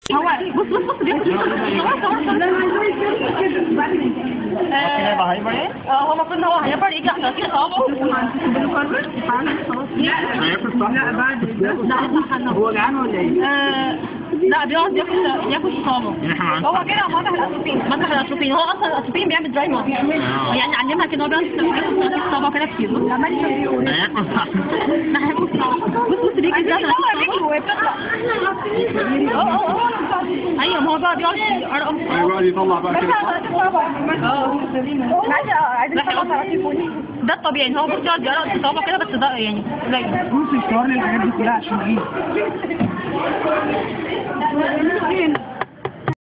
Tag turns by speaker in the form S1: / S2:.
S1: هو بص بص بص بيمشي خلاص خلاص
S2: هيبقى ايه؟
S1: اه هو المفروض ان هو هيقدر يجي على 30 صوابعه
S2: هياكل صح؟
S1: لا بعد لا
S2: هو جعان ولا ايه؟
S1: آه، لا بيقعد ياكل ياكل صوابعه
S2: يعني احنا عن-
S1: هو كده مسح الاتروبين مسح الاتروبين هو اصلا الاتروبين بيعمل دراي ماوث
S2: آه.
S1: يعني علمها كده هو بيقعد ياكل صوابعه كده كتير بص
S2: هياكل صح
S1: لا هياكل صوابعه بص بص بيجي ازاي عشان ياكل صوابعه. ايوه ما هو بقى بيقعد يقرقم
S2: هيقعد يطلع بقى كده
S1: ده الطبيعي ان هو بص يقعد يقرقم في صوابعه كده بس ده يعني قليل
S2: بص يصور لي الحاجات دي كلها عشان ايه؟